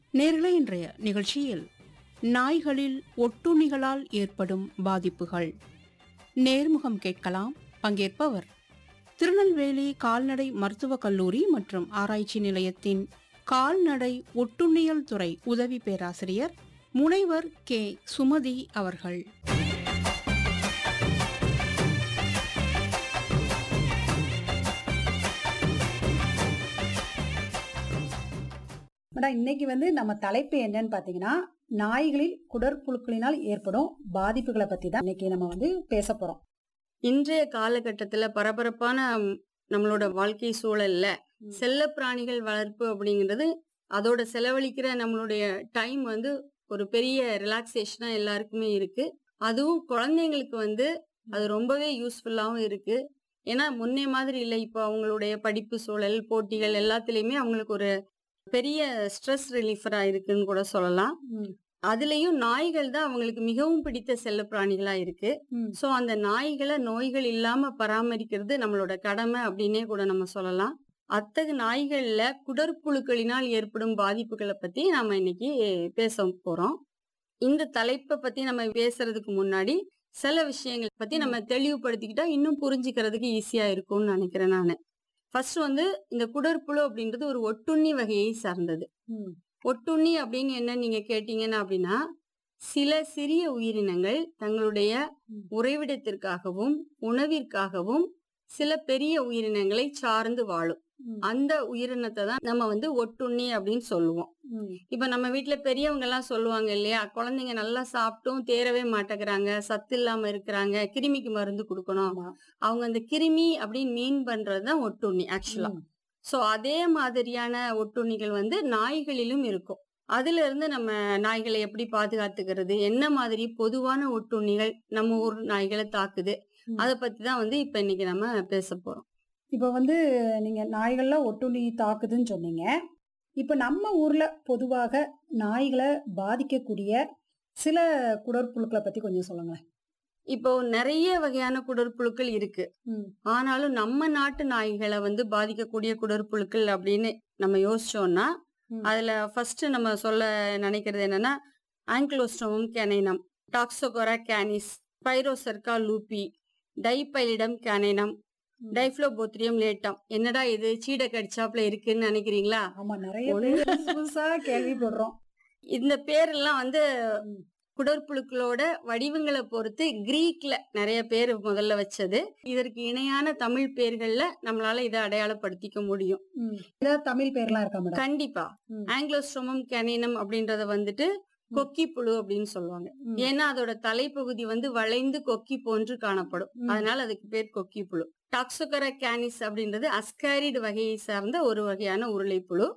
நேர்களே இன்றைய நிகழ்ச்சியில் நாய்களில் ஒட்டுண்ணிகளால் ஏற்படும் பாதிப்புகள் நேர்முகம் கேட்கலாம் பங்கேற்பவர் திருநெல்வேலி கால்நடை மருத்துவக் கல்லூரி மற்றும் ஆராய்ச்சி நிலையத்தின் கால்நடை ஒட்டுண்ணியல் துறை உதவி பேராசிரியர் முனைவர் கே சுமதி அவர்கள் மேடம் இன்னைக்கு வந்து நம்ம தலைப்பு என்னன்னு பாத்தீங்கன்னா நாய்களில் குடற்புழுக்களினால் ஏற்படும் பாதிப்புகளை பத்தி தான் இன்னைக்கு நம்ம வந்து பேச போறோம் இன்றைய காலகட்டத்துல பரபரப்பான ம், நம்மளோட வாழ்க்கை சூழல்ல ம். செல்ல பிராணிகள் வளர்ப்பு அப்படிங்கிறது அதோட செலவழிக்கிற நம்மளுடைய டைம் வந்து ஒரு பெரிய ரிலாக்ஸேஷனா எல்லாருக்குமே இருக்கு அதுவும் குழந்தைங்களுக்கு வந்து அது ரொம்பவே யூஸ்ஃபுல்லாவும் இருக்கு ஏன்னா முன்னே மாதிரி இல்லை இப்போ அவங்களுடைய படிப்பு சூழல் போட்டிகள் எல்லாத்துலயுமே அவங்களுக்கு ஒரு பெரிய ஸ்ட்ரெஸ் ரிலீஃபரா இருக்குன்னு கூட சொல்லலாம் ம். அதுலயும் நாய்கள் தான் அவங்களுக்கு மிகவும் பிடித்த செல்ல பிராணிகளா இருக்கு ம். சோ அந்த நாய்களை நோய்கள் இல்லாம பராமரிக்கிறது நம்மளோட கடமை அப்படின்னே கூட நம்ம சொல்லலாம் அத்தகு நாய்கள்ல குடற்புழுக்களினால் ஏற்படும் பாதிப்புகளை பத்தி நாம இன்னைக்கு பேச போறோம் இந்த தலைப்பை பத்தி நம்ம பேசுறதுக்கு முன்னாடி சில விஷயங்களை பத்தி நம்ம தெளிவுபடுத்திக்கிட்டா இன்னும் புரிஞ்சுக்கிறதுக்கு ஈஸியா இருக்கும்னு நினைக்கிறேன் நானு ஃபர்ஸ்ட் வந்து இந்த குடற்புழு அப்படின்றது ஒரு ஒட்டுண்ணி வகையை சார்ந்தது ம். ஒட்டுண்ணி அப்படின்னு என்ன நீங்க கேட்டீங்கன்னா அப்படின்னா சில சிறிய உயிரினங்கள் தங்களுடைய ம். உறைவிடத்திற்காகவும் உணவிற்காகவும் சில பெரிய உயிரினங்களை சார்ந்து வாழும் ம். அந்த உயிரினத்தை தான் நம்ம வந்து ஒட்டுண்ணி அப்படின்னு சொல்லுவோம் ம். இப்ப நம்ம வீட்ல பெரியவங்க எல்லாம் சொல்லுவாங்க இல்லையா குழந்தைங்க நல்லா சாப்பிட்டும் தேரவே மாட்டேங்கிறாங்க சத்து இல்லாம இருக்கிறாங்க கிருமிக்கு மருந்து கொடுக்கணும் ஆமா. அவங்க அந்த கிருமி அப்படின்னு மீன் பண்றதுதான் ஒட்டுண்ணி ஆக்சுவலா ம். சோ அதே மாதிரியான ஒட்டுண்ணிகள் வந்து நாய்களிலும் இருக்கும் அதுல இருந்து நம்ம நாய்களை எப்படி பாதுகாத்துக்கிறது என்ன மாதிரி பொதுவான ஒட்டுண்ணிகள் நம்ம ஊர் நாய்களை தாக்குது ம். அத பத்தி தான் வந்து இப்ப இன்னைக்கு நம்ம பேச போறோம் இப்ப வந்து நீங்க நாய்கள்ல ஒட்டுண்ணி தாக்குதுன்னு சொன்னீங்க இப்ப நம்ம ஊர்ல பொதுவாக நாய்களை பாதிக்கக்கூடிய சில குடற்புழுக்களை பத்தி கொஞ்சம் சொல்லுங்களேன் இப்போ நிறைய வகையான குடற்புழுக்கள் இருக்கு ம். ஆனாலும் நம்ம நாட்டு நாய்களை வந்து பாதிக்கக்கூடிய குடற்புழுக்கள் அப்படின்னு நம்ம யோசிச்சோம்னா ம். அதுல ஃபர்ஸ்ட் நம்ம சொல்ல நினைக்கிறது என்னன்னா ஆங்கிலோஸ்டோமம் கேனைனம் டாக்ஸோகோரா கேனிஸ் பைரோசர்கா லூபி டைபைலிடம் கேனைனம் ம். டைஃப்ளோபோத்ரியம் லேட்டம் என்னடா இது சீடை கடிச்சாப்ல இருக்குன்னு நினைக்கிறீங்களா ஆமா நிறைய ஒண்ணு- பேர் புதுசு புதுசா கேள்விப்படுறோம் இந்த பேரெல்லாம் வந்து ம். குடற்புழுக்களோட வடிவங்களை பொறுத்து கிரீக்ல நிறைய பேர் முதல்ல வச்சது இதற்கு இணையான தமிழ் பேர்கள்ல நம்மளால இதை அடையாளப்படுத்திக்க முடியும் ம். ஏதாவது தமிழ் பேர்லாம் இருக்கா மேடம் கண்டிப்பா ம். ஆங்கிலோஸ்டோமம் கேனினம் அப்படின்றத வந்துட்டு கொக்கி புழு அப்படின்னு சொல்லுவாங்க ம். ஏன்னா அதோட தலைப்பகுதி வந்து வளைந்து கொக்கி போன்று காணப்படும் ம். அதனால அதுக்கு பேர் கொக்கி புழு டாக்ஸோகரா கேனிஸ் அப்படின்றது அஸ்காரிட் வகையை சார்ந்த ஒரு வகையான உருளை புழு